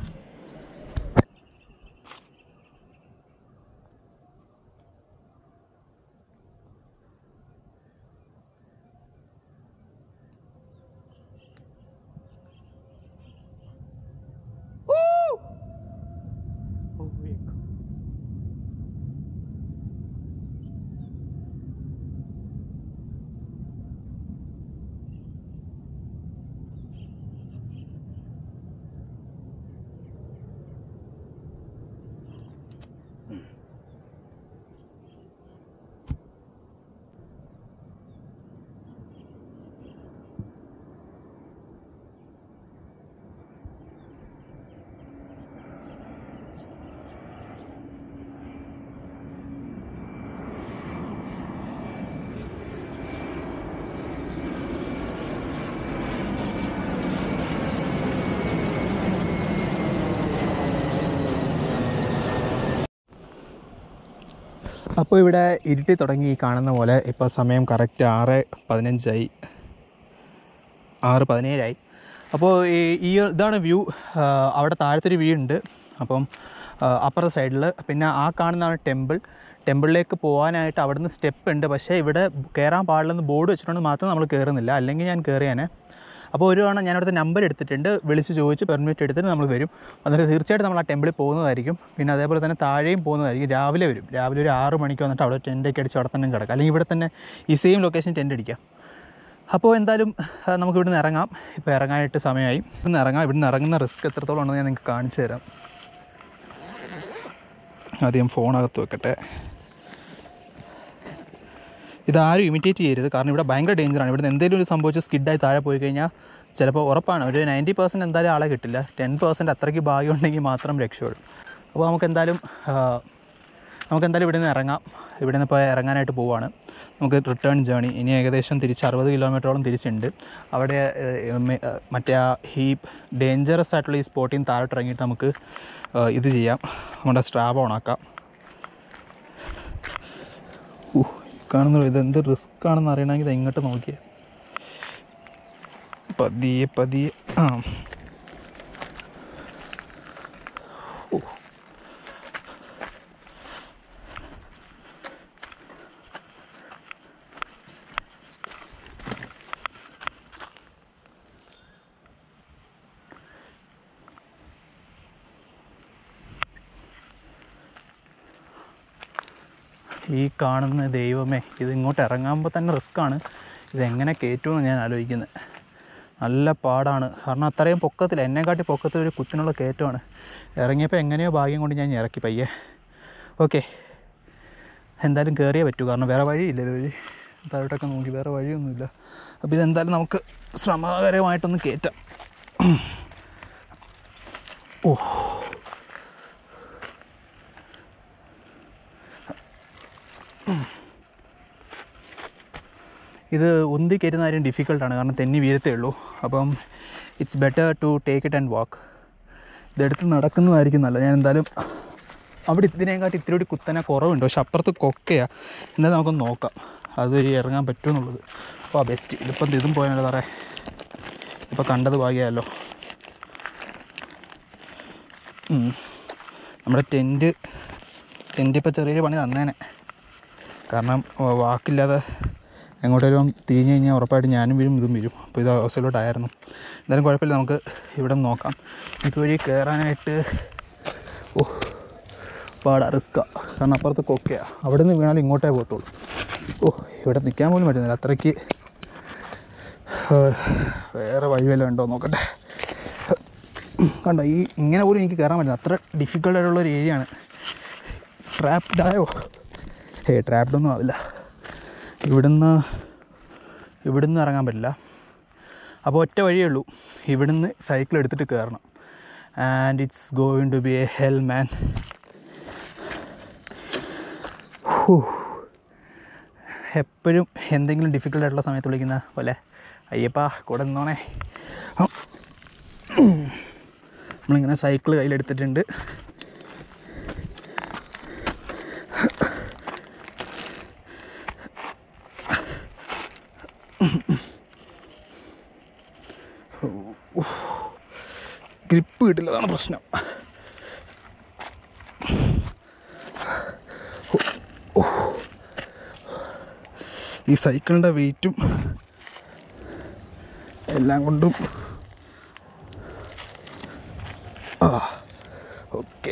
അപ്പോൾ ഇവിടെ ഇരുട്ടി തുടങ്ങി ഈ കാണുന്ന പോലെ ഇപ്പോൾ സമയം കറക്റ്റ് ആറ് പതിനഞ്ചായി ആറ് പതിനേഴായി അപ്പോൾ ഈ ഈ ഇതാണ് വ്യൂ അവിടെ താഴത്തൊരു വ്യൂ ഉണ്ട് അപ്പം ആ, അപ്പുറത്തെ സൈഡിൽ പിന്നെ ആ കാണുന്നതാണ് ടെമ്പിൾ ടെമ്പിളിലേക്ക് പോകാനായിട്ട് അവിടുന്ന് സ്റ്റെപ്പ് ഉണ്ട് പക്ഷേ ഇവിടെ കയറാൻ പാടില്ലെന്ന് ബോർഡ് വെച്ചിട്ടുണ്ട് മാത്രം നമ്മൾ കയറുന്നില്ല അല്ലെങ്കിൽ ഞാൻ കയറിയാനെ അപ്പോൾ ഒരു തവണ ഞാൻ അവിടുത്തെ നമ്പർ എടുത്തിട്ടുണ്ട് വിളിച്ച് ചോദിച്ച് പെർമിറ്റ് എടുത്തിട്ട് നമ്മൾ വരും എന്നിട്ട് തീർച്ചയായിട്ടും നമ്മൾ ആ ടെമ്പിളിൽ പോകുന്നതായിരിക്കും പിന്നെ അതേപോലെ തന്നെ താഴെയും പോകുന്നതായിരിക്കും രാവിലെ വരും രാവിലെ ഒരു ആറ് മണിക്ക് വന്നിട്ട് അവിടെ ടെൻ്റൊക്കെ അടിച്ച് അവിടെ തന്നെ കിടക്കാം അല്ലെങ്കിൽ ഇവിടെ തന്നെ ഈ സെയിം ലൊക്കേഷൻ ടെൻ്റ് അടിക്കാം അപ്പോൾ എന്തായാലും ആ, നമുക്ക് ഇവിടുന്ന് ഇറങ്ങാം ഇപ്പോൾ ഇറങ്ങാനായിട്ട് സമയമായി ഇവിടുന്ന് ഇറങ്ങാം ഇവിടുന്ന് ഇറങ്ങുന്ന റിസ്ക് എത്രത്തോളം ഉണ്ടെന്ന് ഞാൻ നിങ്ങൾക്ക് കാണിച്ചു തരാം ആദ്യം ഫോണകത്ത് വെക്കട്ടെ ഇതാരും ഇമിറ്റേറ്റ് ചെയ്യരുത് കാരണം ഇവിടെ ഭയങ്കര ഡേഞ്ചറാണ് ഇവിടുന്ന് എന്തെങ്കിലും ഒരു സംഭവിച്ച് സ്കിഡായി താഴെ പോയി കഴിഞ്ഞാൽ ചിലപ്പോൾ ഉറപ്പാണ് ഒരു നയൻറ്റി പെർസെൻറ്റ് എന്തായാലും ആളെ കിട്ടില്ല ടെൻ പെർസെൻറ്റ് അത്രയ്ക്ക് ഭാഗ്യം ഉണ്ടെങ്കിൽ മാത്രം രക്ഷപ്പെടും അപ്പോൾ നമുക്ക് എന്തായാലും ആ, നമുക്ക് എന്തായാലും ഇവിടെ നിന്ന് ഇറങ്ങാം ഇവിടെ നിന്ന് ഇപ്പോൾ ഇറങ്ങാനായിട്ട് പോവുകയാണ് നമുക്ക് റിട്ടേൺ ജേണി ഇനി ഏകദേശം തിരിച്ച് അറുപത് കിലോമീറ്ററോളം തിരിച്ചുണ്ട് അവിടെ ഏഹ്, മെ- ഏഹ്, മറ്റേ ആ ഈ ഡേഞ്ചറസ് ആയിട്ടുള്ള ഈ സ്പോട്ടിൽ നിന്ന് താഴോട്ട് ഇറങ്ങിയിട്ട് നമുക്ക് ഏഹ്, ഇത് ചെയ്യാം നമ്മുടെ സ്ട്രാബ് ഓണാക്കാം ഊഹ്, കാണുന്നു ഇത് എന്ത് റിസ്ക് ആണെന്ന് അറിയണമെങ്കിൽ ഇത് ഇങ്ങോട്ട് നോക്കിയാൽ പതിയെ പതിയെ ആ ഓ. ഈ കാണുന്ന ദൈവമേ ഇത് ഇങ്ങോട്ട് ഇറങ്ങുമ്പോൾ തന്നെ റിസ്ക്കാണ് ഇതെങ്ങനെ കയറ്റുമെന്ന് ഞാൻ ആലോചിക്കുന്നത് നല്ല പാടാണ് കാരണം അത്രയും പൊക്കത്തില്ല എന്നെക്കാട്ടി പൊക്കത്തിൽ ഒരു കുത്തിനുള്ള കയറ്റമാണ് ഇറങ്ങിയപ്പോൾ എങ്ങനെയോ ഭാഗ്യം കൊണ്ട് ഞാൻ ഇറക്കി പയ്യെ ഓക്കെ എന്തായാലും കയറിയേ പറ്റൂ കാരണം വേറെ വഴിയില്ല ഇത് വഴി താഴോട്ടൊക്കെ നോക്കി വേറെ വഴിയൊന്നുമില്ല അപ്പോൾ ഇതെന്തായാലും നമുക്ക് ശ്രമകരമായിട്ടൊന്ന് കയറ്റാം ഓ ഇത് ഉന്തി കയറ്റുന്ന കാര്യം ഡിഫിക്കൽട്ടാണ് കാരണം തെന്നി വീഴത്തേ ഉള്ളൂ അപ്പം it's better to take it and walk ഇതെടുത്ത് നടക്കുന്നതായിരിക്കും നല്ലത് ഞാൻ എന്തായാലും അവിടെ ഇതിനെക്കാട്ടി ഇത്തിരി കൂടി കുത്തനെ കുറവുണ്ട് പക്ഷെ അപ്പുറത്ത് കൊക്കയാണ് എന്നാലും നമുക്കൊന്ന് നോക്കാം അതുവഴി ഇറങ്ങാൻ പറ്റുമെന്നുള്ളത് അപ്പോൾ ബെസ്റ്റ് ഇതിപ്പം ഇതും പോയാലോ സാറേ ഇപ്പോൾ കണ്ടത് ഭാഗ്യമല്ലോ ഉം. നമ്മുടെ ടെൻറ്റ് ടെൻറ്റ് ഇപ്പോൾ ചെറിയൊരു പണി തന്നേനെ കാരണം ഓ, വാക്കില്ലാതെ എങ്ങോട്ടേലും തിരിഞ്ഞ് കഴിഞ്ഞാൽ ഉറപ്പായിട്ട് ഞാനും വീഴും ഇതും വീഴും അപ്പോൾ ഇത് അവസ്ഥയിലോട്ടായിരുന്നു എന്തായാലും കുഴപ്പമില്ല നമുക്ക് ഇവിടെ നിന്ന് നോക്കാം ഇതുവഴി കയറാനായിട്ട് ഓ പാടാ റിസ്ക്കാണ് കാരണം അപ്പുറത്ത് കൊക്കയാണ് അവിടെ നിന്ന് വീണാൽ ഇങ്ങോട്ടേ പോകത്തുള്ളൂ ഓ ഇവിടെ നിൽക്കാൻ പോലും പറ്റുന്നില്ല അത്രയ്ക്ക് ഏഹ്, വേറെ വഴി വല്ലതും ഉണ്ടോ എന്ന് നോക്കട്ടെ കണ്ടോ ഈ ഇങ്ങനെ പോലും എനിക്ക് കയറാൻ പറ്റില്ല അത്ര ഡിഫിക്കൽട്ട് ആയിട്ടുള്ള ഒരു ഏരിയ ആണ് ട്രാപ്ഡ് ആയോ ഏ ട്രാപ്ഡ് ഒന്നും ആവില്ല ഇവിടുന്ന് ഇവിടുന്ന് ഇറങ്ങാൻ പറ്റില്ല അപ്പോൾ ഒറ്റ വഴിയേ ഉള്ളൂ ഇവിടുന്ന് സൈക്കിൾ എടുത്തിട്ട് കയറണം and it's going to be a hell man എപ്പോഴും എന്തെങ്കിലും ഡിഫിക്കൽട്ട് ആയിട്ടുള്ള സമയത്ത് വിളിക്കുന്ന പോലെ അയ്യപ്പാ കൂടെ നിന്നോണേ നമ്മളിങ്ങനെ സൈക്കിൾ കയ്യിലെടുത്തിട്ടുണ്ട് ഗ്രിപ്പ് കിട്ടില്ലതാണ് പ്രശ്നം ഈ സൈക്കിളിൻ്റെ വെയിറ്റും എല്ലാം കൊണ്ടും ആ ഓക്കെ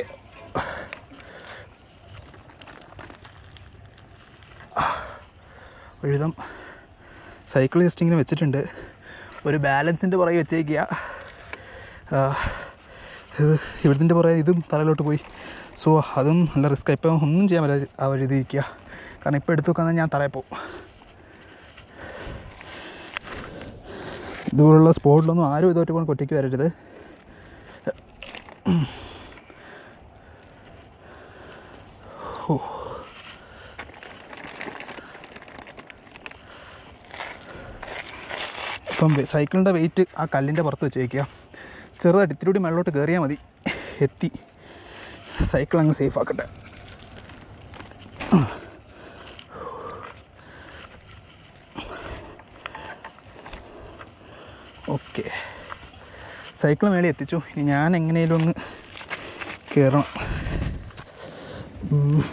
ഒരുവിധം സൈക്കിൾ ജസ്റ്റ് ഇങ്ങനെ വെച്ചിട്ടുണ്ട് ഒരു ബാലൻസിൻ്റെ പുറകെ വെച്ചേക്കുക ആ, ഇത് ഇവിടുത്തെ പുറകെ ഇതും തലയിലോട്ട് പോയി സോ അതും നല്ല റിസ്ക് ഇപ്പം ഒന്നും ചെയ്യാൻ പറ്റില്ല ആ ഒരു ഇത് ഇരിക്കുക കാരണം ഇപ്പോൾ എടുത്തു വെക്കാൻ ഞാൻ തറയിൽ പോകും ഇതുപോലുള്ള സ്പോട്ടിലൊന്നും ആരും ഇതോട്ട് കൊണ്ട് കൊട്ടിക്ക് വരരുത് ഓ ഇപ്പം വെ- സൈക്കിളിൻ്റെ വെയിറ്റ് ആ കല്ലിൻ്റെ പുറത്ത് വെച്ച് വയ്ക്കുക ചെറുതായിട്ട് ഇത്തിരി കൂടി മേളിലോട്ട് കയറിയാൽ മതി എത്തി സൈക്കിൾ അങ്ങ് സേഫ് ആക്കട്ടെ ഓക്കെ സൈക്കിൾ മേളിൽ എത്തിച്ചു ഇനി ഞാൻ എങ്ങനെയും ഒന്ന് കയറണം ഉം.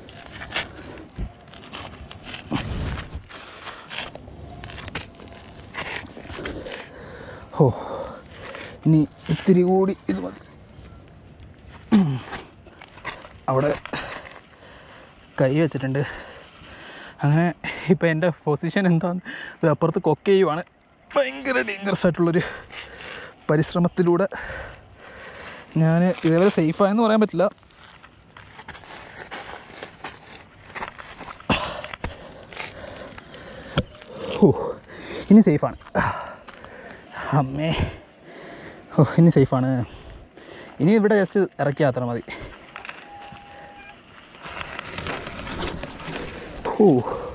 ഓ ഇനി ഇത്തിരി കൂടി ഇത് മതി ഉം. അവിടെ കൈ വെച്ചിട്ടുണ്ട് അങ്ങനെ ഇപ്പം എൻ്റെ പൊസിഷൻ എന്താന്ന് ഇത് അപ്പുറത്ത് കൊക്ക് ചെയ്യുവാണ് ഭയങ്കര ഡേഞ്ചറസ് ആയിട്ടുള്ളൊരു പരിശ്രമത്തിലൂടെ ഞാൻ ഇതേപോലെ സേഫായെന്ന് പറയാൻ പറ്റില്ല ഓ ഇനി സേഫാണ് അമ്മേ ഓ ഇനി സേഫാണ് ഇനി ഇവിടെ ജസ്റ്റ് ഇറക്കി അത്ര മതി ഓ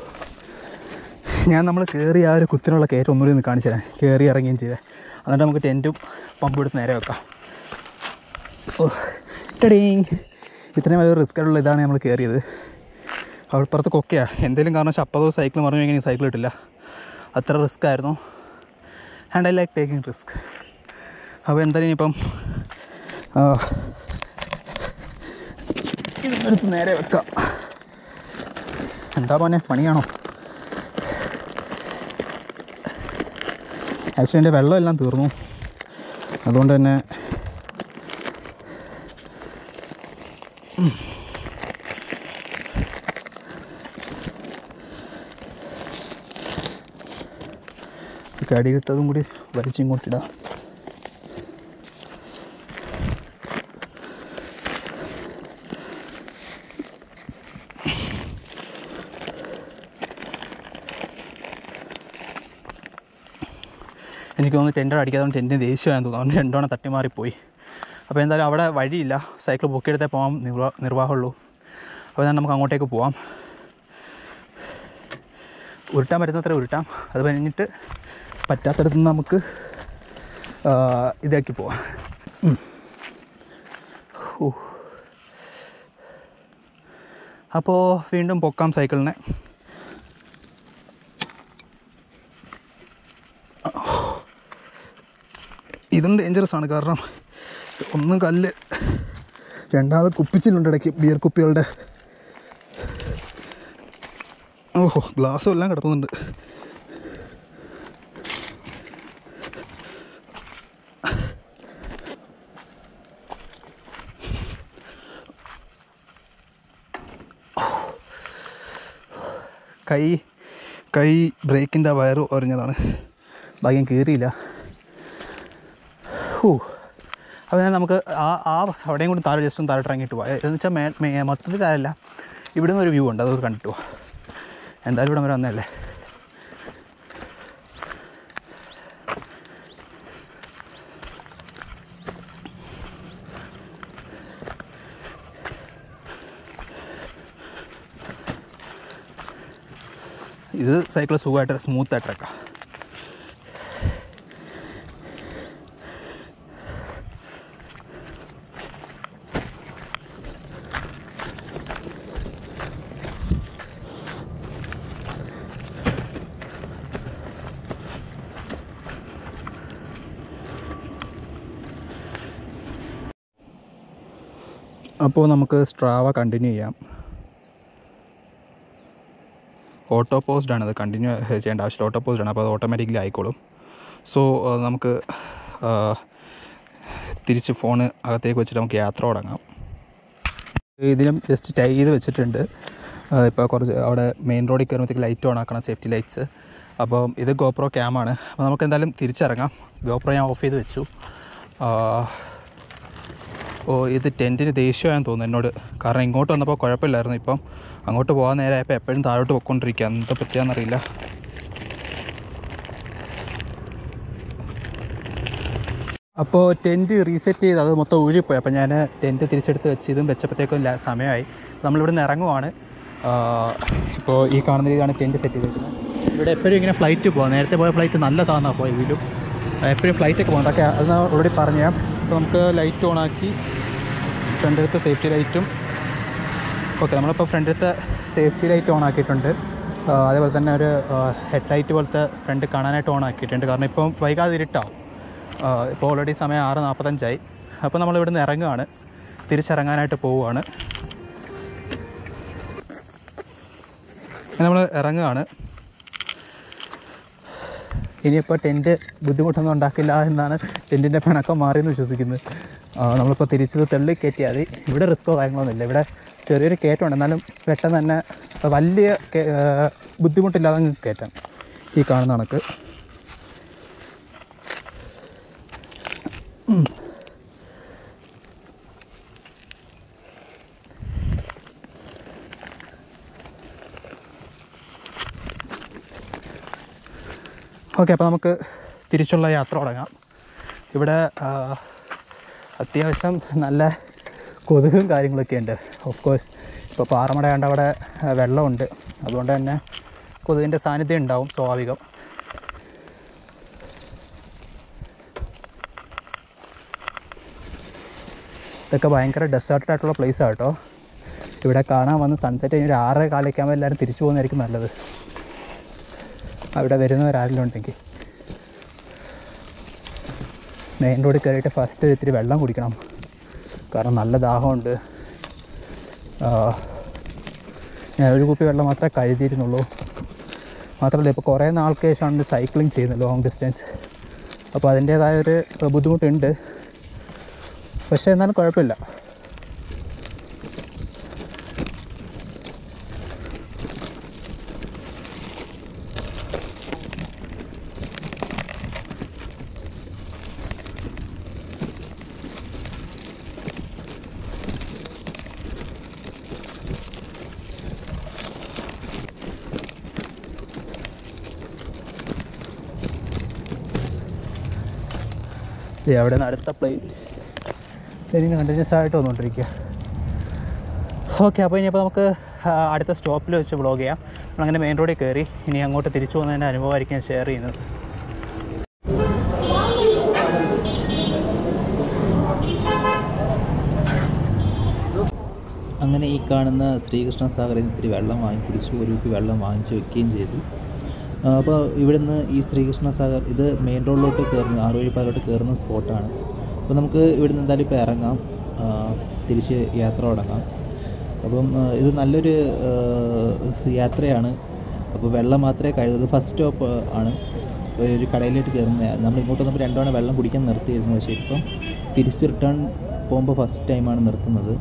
ഞാൻ നമ്മൾ കയറി ആ ഒരു കുത്തിനുള്ള കയറ്റം ഒന്നുകൂടി ഒന്ന് കാണിച്ചു തരാം കയറി ഇറങ്ങുകയും ചെയ്തേ എന്നിട്ട് നമുക്ക് ടെൻറ്റും പമ്പും എടുത്ത് നേരെ വെക്കാം ഓ ടടീങ് ഇത്രയും വലിയ റിസ്ക് ആയിട്ടുള്ള ഇതാണ് നമ്മൾ കയറിയത് അവിടുപ്പുറത്ത് കൊക്കയാണ് എന്തെങ്കിലും കാരണം വെച്ചാൽ അപ്പതോ സൈക്കിൾ മറിഞ്ഞു കഴിഞ്ഞാൽ സൈക്കിൾ കിട്ടില്ല അത്ര റിസ്ക് ആയിരുന്നു and I like taking risk അപ്പോൾ എന്തായാലും ഇനിയിപ്പം ആ, ഇതെടുത്ത് നേരെ വെക്കാം എന്താ പോനെ പണിയാണോ ആക്ച്വലി എൻ്റെ വെള്ളമെല്ലാം തീർന്നു അതുകൊണ്ട് തന്നെ ഉം. കടിയെടുത്തതും കൂടി വലിച്ചിങ്ങോട്ടിടാം എനിക്ക് തോന്നുന്നു ടെൻഡർ അടിക്കാതെ ടെൻറ്റിന് ദേഷ്യമായെന്ന് തോന്നുന്നു അവന് രണ്ടോണം തട്ടിമാറിപ്പോയി അപ്പോൾ എന്തായാലും അവിടെ വഴിയില്ല സൈക്കിൾ പൊക്കിയെടുത്തേ പോകാൻ നിർവാ നിർവാഹമുള്ളൂ അപ്പോൾ ഞാൻ നമുക്ക് അങ്ങോട്ടേക്ക് പോവാം ഉരുട്ടാൻ പറ്റുന്നത്ര ഉരുട്ടാം അത് കഴിഞ്ഞിട്ട് പറ്റാത്തടത്ത് നിന്ന് നമുക്ക് ആ, ഇതാക്കി പോവാം ഉം. ഹൂ. അപ്പോൾ വീണ്ടും പൊക്കാം സൈക്കിളിനെ ഇതും ഡേഞ്ചറസ് ആണ് കാരണം ഒന്ന് കല്ല് രണ്ടാമത് കുപ്പിച്ചിലുണ്ട് ഇടയ്ക്ക് ബിയർ കുപ്പികളുടെ ഓഹോ ഗ്ലാസ്സും എല്ലാം കിടക്കുന്നുണ്ട് കൈ കൈ ബ്രേക്കിൻ്റെ വയറ് ഒരഞ്ഞതാണ് ഭാഗ്യം കീറിയില്ല ഹൂ അപ്പോൾ ഞാൻ നമുക്ക് ആ ആ അവിടെയും കൂടി താഴെ ജസ്റ്റ് ഒന്ന് താഴോട്ട് ഇറങ്ങിയിട്ട് പോവാം എന്ന് വെച്ചാൽ മേ മേ- മൊത്തത്തിൽ താഴല്ല ഇവിടെ നിന്ന് ഒരു വ്യൂ ഉണ്ട് അതൊക്കെ കണ്ടിട്ട് പോവാം എന്തായാലും ഇവിടെ വരെ വന്നതല്ലേ ഇത് സൈക്കിൾ സുഖമായിട്ട് സ്മൂത്തായിട്ട് ഇറക്കാം അപ്പോൾ നമുക്ക് സ്ട്രാവ കണ്ടിന്യൂ ചെയ്യാം ഓട്ടോ പോസ്ഡ് ആണ് അത് കണ്ടിന്യൂ ചെയ്യേണ്ട ആവശ്യമില്ല ഓട്ടോ പോസ്ഡ് ആണ് അപ്പോൾ അത് ഓട്ടോമാറ്റിക്കലി ആയിക്കോളും സോ നമുക്ക് ആ, തിരിച്ച് ഫോണ് അകത്തേക്ക് വെച്ചിട്ട് നമുക്ക് യാത്ര തുടങ്ങാം ഇതിലും ജസ്റ്റ് ടൈ ചെയ്ത് വെച്ചിട്ടുണ്ട് ഇപ്പോൾ കുറച്ച് അവിടെ മെയിൻ റോഡിൽ കയറുമ്പോഴത്തേക്ക് ലൈറ്റ് ഓൺ ആക്കണം സേഫ്റ്റി ലൈറ്റ്സ് അപ്പോൾ ഇത് ഗോപ്രോ ക്യാമാണ് അപ്പോൾ നമുക്ക് എന്തായാലും തിരിച്ചിറങ്ങാം ഗോപ്രോ ഞാൻ ഓഫ് ചെയ്ത് വെച്ചു ആ, ഓ ഇത് ടെൻറ്റിന് ദേഷ്യമായെന്ന് തോന്നുന്നു എന്നോട് കാരണം ഇങ്ങോട്ട് വന്നപ്പോൾ കുഴപ്പമില്ലായിരുന്നു ഇപ്പം അങ്ങോട്ട് പോകാൻ നേരമായപ്പോൾ എപ്പോഴും താഴോട്ട് പൊയ്ക്കൊണ്ടിരിക്കുക എന്താ പറ്റിയാന്നറിയില്ല അപ്പോൾ ടെൻറ്റ് റീസെറ്റ് ചെയ്ത് അത് മൊത്തം ഊഴിപ്പോയി അപ്പോൾ ഞാൻ ടെൻറ്റ് തിരിച്ചെടുത്ത് വെച്ച് ഇതും വെച്ചപ്പോഴത്തേക്കും ല- സമയമായി നമ്മളിവിടെ നിന്ന് ഇറങ്ങുവാണ് ഇപ്പോൾ ഈ കാണുന്ന രീതിയാണ് ടെൻറ്റ് സെറ്റ് ചെയ്തിരിക്കുന്നത് ഇവിടെ എപ്പോഴും ഇങ്ങനെ ഫ്ലൈറ്റ് പോകാം നേരത്തെ പോയ ഫ്ലൈറ്റ് നല്ല താന്നാണ് പോയെങ്കിലും എപ്പോഴും ഫ്ലൈറ്റൊക്കെ പോകണം അതൊക്കെ അത് ഞാൻ ഓൾറെഡി പറഞ്ഞു അപ്പോൾ നമുക്ക് ലൈറ്റ് ഓൺ ആക്കി ഫ്രണ്ടിലത്തെ സേഫ്റ്റി ലൈറ്റും ഓക്കെ നമ്മളിപ്പോൾ ഫ്രണ്ടിലത്തെ സേഫ്റ്റി ലൈറ്റ് ഓൺ ആക്കിയിട്ടുണ്ട് ആ, അതേപോലെ തന്നെ ഒരു ഹെഡ് ലൈറ്റ് പോലത്തെ ഫ്രണ്ട് കാണാനായിട്ട് ഓൺ ആക്കിയിട്ടുണ്ട് കാരണം ഇപ്പം വൈകാതെ ഇരുട്ടാവും ആ, ഇപ്പോൾ ഓൾറെഡി സമയം ആറ് നാൽപ്പത്തഞ്ചായി അപ്പോൾ നമ്മൾ ഇവിടുന്ന് ഇറങ്ങുകയാണ് തിരിച്ചിറങ്ങാനായിട്ട് പോവുകയാണ് നമ്മൾ ഇറങ്ങുകയാണ് ഇനിയിപ്പോൾ ടെൻറ്റ് ബുദ്ധിമുട്ടൊന്നും ഉണ്ടാക്കില്ല എന്നാണ് ടെൻറ്റിൻ്റെ പിണക്കം മാറിയെന്ന് വിശ്വസിക്കുന്നത് ആ, നമ്മളിപ്പോൾ തിരിച്ചത് തെള്ളി കയറ്റിയാൽ മതി ഇവിടെ റിസ്ക്കോ കാര്യങ്ങളൊന്നുമില്ല ഇവിടെ ചെറിയൊരു കയറ്റമുണ്ട് എന്നാലും പെട്ടെന്ന് തന്നെ വലിയ കേ- ആ, ബുദ്ധിമുട്ടില്ലാതെ അങ്ങ് കയറ്റാം ഈ കാണുന്ന കണക്ക് ഉം. ഓക്കെ അപ്പോൾ നമുക്ക് തിരിച്ചുള്ള യാത്ര തുടങ്ങാം ഇവിടെ ആ, അത്യാവശ്യം നല്ല കൊതുകും കാര്യങ്ങളൊക്കെ ഉണ്ട് ഓഫ് കോഴ്സ് ഇപ്പോൾ പാറമട കണ്ട അവിടെ ആ, വെള്ളമുണ്ട് അതുകൊണ്ട് തന്നെ കൊതുകിൻ്റെ സാന്നിധ്യം ഉണ്ടാവും സ്വാഭാവികം ഇതൊക്കെ ഭയങ്കര ഡെസേർട്ടഡ് ആയിട്ടുള്ള പ്ലേസ് കേട്ടോ ഇവിടെ കാണാൻ വന്ന് സൺസെറ്റ് കഴിഞ്ഞ് ഒരു ആറര കാലൊക്കെ ആകുമ്പോൾ എല്ലാവരും തിരിച്ചു പോകുന്നതായിരിക്കും നല്ലത് അവിടെ വരുന്നവരാരെങ്കിലും ഉണ്ടെങ്കിൽ മെയിൻ റോഡിൽ കയറിയിട്ട് ഫസ്റ്റ് ഇത്തിരി വെള്ളം കുടിക്കണം കാരണം നല്ല ദാഹമുണ്ട് ആ, ഞാൻ ഒരു കുപ്പി വെള്ളം മാത്രമേ കഴുതിയിരുന്നുള്ളൂ മാത്രമല്ല ഇപ്പോൾ കുറേ നാൾക്ക് ശേഷമാണ് സൈക്ലിംഗ് ചെയ്യുന്നത് ലോങ് ഡിസ്റ്റൻസ് അപ്പോൾ അതിൻ്റേതായ ഒരു ബുദ്ധിമുട്ടുണ്ട് പക്ഷേ എന്നാലും കുഴപ്പമില്ല ദേ അവിടെ നിന്ന് അടുത്ത പ്ലെയിൻ ഇനി കണ്ടിന്യൂസ് ആയിട്ട് വന്നുകൊണ്ടിരിക്കുക ഓക്കെ അപ്പോൾ ഇനിയിപ്പോൾ നമുക്ക് ആ, അടുത്ത സ്റ്റോപ്പിൽ വെച്ച് വ്ളോഗ് ചെയ്യാം നമ്മളങ്ങനെ മെയിൻ റോഡിൽ കയറി ഇനി അങ്ങോട്ട് തിരിച്ചു പോകുന്നതിൻ്റെ അനുഭവമായിരിക്കും ഞാൻ ഷെയർ ചെയ്യുന്നത് അങ്ങനെ ഈ കാണുന്ന ശ്രീകൃഷ്ണ സാഗറിൽ നിന്ന് ഇത്തിരി വെള്ളം വാങ്ങി കുടിച്ചു ഒരു കുപ്പി വെള്ളം വാങ്ങിച്ച് വെക്കുകയും ചെയ്തു ആ, അപ്പോൾ ഇവിടുന്ന് ഈ ശ്രീകൃഷ്ണ സാഗർ ഇത് മെയിൻ റോഡിലോട്ട് കയറുന്ന ആറുവഴിപ്പാലോട്ട് കയറുന്ന സ്പോട്ടാണ് അപ്പോൾ നമുക്ക് ഇവിടുന്ന് എന്തായാലും ഇപ്പോൾ ഇറങ്ങാം ആ, തിരിച്ച് യാത്ര തുടങ്ങാം അപ്പം ആ, ഇത് നല്ലൊരു ആ, യാത്രയാണ് അപ്പോൾ വെള്ളം മാത്രമേ കഴുകുള്ളൂ ഫസ്റ്റ് സ്റ്റോപ്പ് ആണ് ഒരു കടയിലോട്ട് കയറുന്ന നമ്മൾ ഇങ്ങോട്ട് വന്നപ്പോൾ രണ്ടു തവണ വെള്ളം കുടിക്കാൻ നിർത്തിയിരുന്നു പക്ഷേ ഇപ്പം തിരിച്ച് റിട്ടേൺ പോകുമ്പോൾ ഫസ്റ്റ് ടൈമാണ് നിർത്തുന്നത്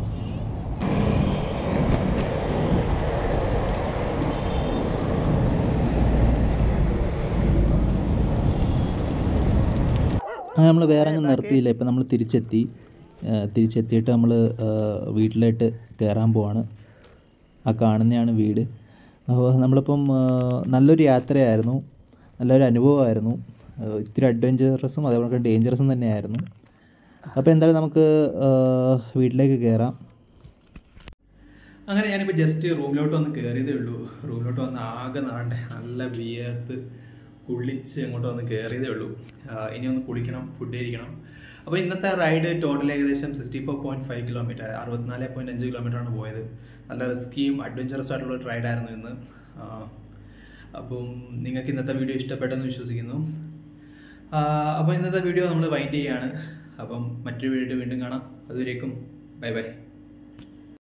അങ്ങനെ നമ്മൾ വേറെ അങ്ങ് നിർത്തിയില്ല ഇപ്പം നമ്മൾ തിരിച്ചെത്തി ആ, തിരിച്ചെത്തിയിട്ട് നമ്മൾ വീട്ടിലോട്ട് കയറാൻ പോവാണ് ആ കാണുന്നതാണ് വീട് അപ്പോൾ നമ്മളിപ്പം ആ, നല്ലൊരു യാത്രയായിരുന്നു നല്ലൊരു അനുഭവമായിരുന്നു ആ, ഇത്തിരി അഡ്വഞ്ചറസും അതേപോലെ ഡേഞ്ചറസും തന്നെയായിരുന്നു അപ്പോൾ എന്തായാലും നമുക്ക് ആ, വീട്ടിലേക്ക് കയറാം അങ്ങനെ ഞാനിപ്പോൾ ജസ്റ്റ് റൂമിലോട്ട് വന്ന് കയറിയതേ ഉള്ളൂ റൂമിലോട്ട് വന്ന് ആകെ നാണ്ടെ നല്ല വിയർത്ത് കുളിച്ച് അങ്ങോട്ട് വന്ന് കയറിയതേ ഉള്ളൂ ആ, ഇനി ഒന്ന് കുളിക്കണം ഫുഡ് കഴിക്കണം അപ്പോൾ ഇന്നത്തെ റൈഡ് ടോട്ടൽ ഏകദേശം sixty four point five kilometre അറുപത്തിനാല് പോയിൻറ്റ് അഞ്ച് കിലോമീറ്ററാണ് പോയത് നല്ല റിസ്കിയും അഡ്വഞ്ചറസ് ആയിട്ടുള്ള ഒരു റൈഡായിരുന്നു ഇന്ന് ആ, അപ്പം നിങ്ങൾക്ക് ഇന്നത്തെ വീഡിയോ ഇഷ്ടപ്പെട്ടെന്ന് വിശ്വസിക്കുന്നു ആ, അപ്പോൾ ഇന്നത്തെ വീഡിയോ നമ്മൾ വൈൻഡ് ചെയ്യുകയാണ് അപ്പം മറ്റൊരു വീഡിയോ വീണ്ടും കാണാം അതുവരേക്കും ബൈ ബൈ